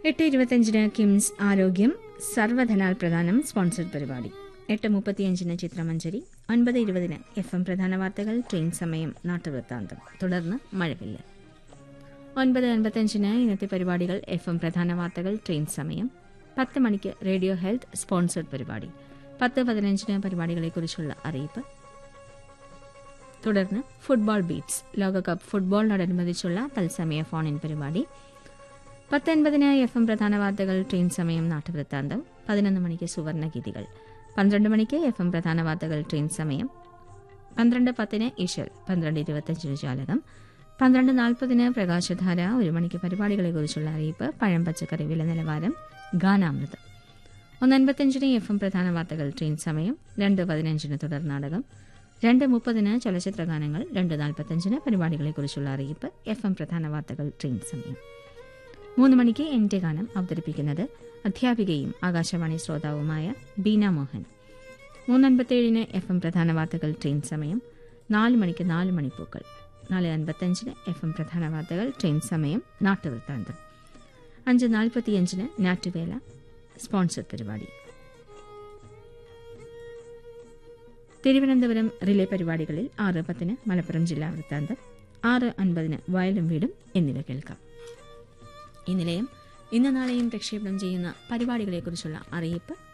എട്ട് ഇരുപത്തഞ്ചിന് കിംസ് ആരോഗ്യം സർവധനാൽ പ്രധാനം സ്പോൺസർഡ് പരിപാടി എട്ട് മുപ്പത്തിയഞ്ചിന് ചിത്രമഞ്ജരി ഒൻപത് ഇരുപതിന് എഫ് എം പ്രധാന വാർത്തകൾ ട്രെയിൻ സമയം നാട്ടുവൃത്താന്തം തുടർന്ന് മഴവില്ല് ഒൻപത് അൻപത്തഞ്ചിന് ഇന്നത്തെ പരിപാടികൾ എഫ് എം പ്രധാന വാർത്തകൾ ട്രെയിൻ സമയം പത്ത് മണിക്ക് റേഡിയോ ഹെൽത്ത് സ്പോൺസർഡ് പരിപാടി പത്ത് പതിനഞ്ചിന് പരിപാടികളെക്കുറിച്ചുള്ള അറിയിപ്പ് തുടർന്ന് ഫുട്ബോൾ ബീറ്റ്സ് ലോകകപ്പ് ഫുട്ബോളിനോടനുബന്ധിച്ചുള്ള തത്സമയ ഫോൺ ഇൻ പരിപാടി പത്തൊൻപതിന് എഫ് എം പ്രധാന വാർത്തകൾ ട്രെയിൻ സമയം നാട്ടുവൃത്താന്തം പതിനൊന്ന് മണിക്ക് സുവർണഗീതികൾ പന്ത്രണ്ട് മണിക്ക് എഫ് എം പ്രധാന വാർത്തകൾ ട്രെയിൻ സമയം പന്ത്രണ്ട് പത്തിന് ഇഷൽ പന്ത്രണ്ട് ഇരുപത്തഞ്ചിന് ജാലകം പന്ത്രണ്ട് നാൽപ്പതിന് പ്രകാശധാര ഒരു മണിക്ക് പരിപാടികളെക്കുറിച്ചുള്ള അറിയിപ്പ് പഴം പച്ചക്കറി വില നിലവാരം ഗാനാമൃതം ഒന്നൻപത്തഞ്ചിന് എഫ് എം പ്രധാന വാർത്തകൾ ട്രെയിൻ സമയം രണ്ട് പതിനഞ്ചിന് തുടർ നാടകം രണ്ട് മുപ്പതിന് ചലച്ചിത്ര ഗാനങ്ങൾ രണ്ട് നാൽപ്പത്തഞ്ചിന് പരിപാടികളെക്കുറിച്ചുള്ള അറിയിപ്പ് എഫ് എം പ്രധാന വാർത്തകൾ ട്രെയിൻ സമയം മൂന്ന് മണിക്ക് എൻ്റെ ഗാനം അവതരിപ്പിക്കുന്നത് അധ്യാപികയും ആകാശവാണി ശ്രോതാവുമായ ബീന മോഹൻ മൂന്നൻപത്തേഴിന് എഫ് എം പ്രധാന വാർത്തകൾ ട്രെയിൻ സമയം നാല് മണിക്ക് നാല് മണിപ്പൂക്കൾ നാല് അൻപത്തഞ്ചിന് എഫ് എം പ്രധാന വാർത്തകൾ ട്രെയിൻ സമയം നാട്ടുവൃത്താന്തം അഞ്ച് നാൽപ്പത്തിയഞ്ചിന് നാറ്റുവേല സ്പോൺസർ പരിപാടി തിരുവനന്തപുരം റിലേ പരിപാടികളിൽ ആറ് പത്തിന് മലപ്പുറം ജില്ലാ വൃത്താന്തം ആറ് അൻപതിന് വയലും വീടും എന്നിവ കേൾക്കാം ഈ നിലയം ഇന്ന് നാളെയും പ്രക്ഷേപണം ചെയ്യുന്ന പരിപാടികളെക്കുറിച്ചുള്ള അറിയിപ്പ്